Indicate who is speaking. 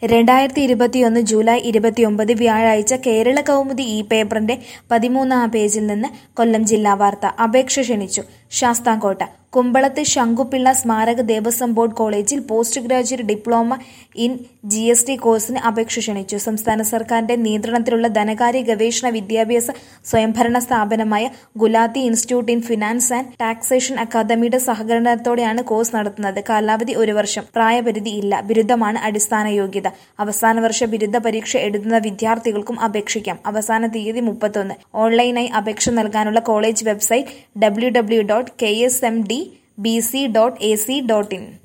Speaker 1: രണ്ടായിരത്തി ഇരുപത്തിയൊന്ന് ജൂലൈ ഇരുപത്തിയൊമ്പത് വ്യാഴാഴ്ച കേരള കൗമുദി ഈ പേപ്പറിന്റെ പതിമൂന്നാം പേജിൽ നിന്ന് കൊല്ലം ജില്ലാ വാർത്ത അപേക്ഷ ക്ഷണിച്ചു ശാസ്താംകോട്ട കുമ്പളത്ത് ശങ്കുപിള്ള സ്മാരക ദേവസ്വം ബോർഡ് കോളേജിൽ post graduate diploma in G S T കോഴ്സിന് അപേക്ഷ ക്ഷണിച്ചു സംസ്ഥാന സർക്കാരിന്റെ നിയന്ത്രണത്തിലുള്ള ധനകാര്യ ഗവേഷണ വിദ്യാഭ്യാസ സ്വയംഭരണ സ്ഥാപനമായ Gulati institute in finance and taxation അക്കാദമിയുടെ സഹകരണത്തോടെയാണ് കോഴ്സ് നടത്തുന്നത് കാലാവധി ഒരു വർഷം പ്രായപരിധി ഇല്ല ബിരുദമാണ് അടിസ്ഥാന യോഗ്യത അവസാന വർഷ ബിരുദ പരീക്ഷ എഴുതുന്ന വിദ്യാർത്ഥികൾക്കും അപേക്ഷിക്കാം അവസാന തീയതി മുപ്പത്തൊന്ന് ഓൺലൈനായി അപേക്ഷ നൽകാനുള്ള college website W W dot K S M D B C dot A C dot in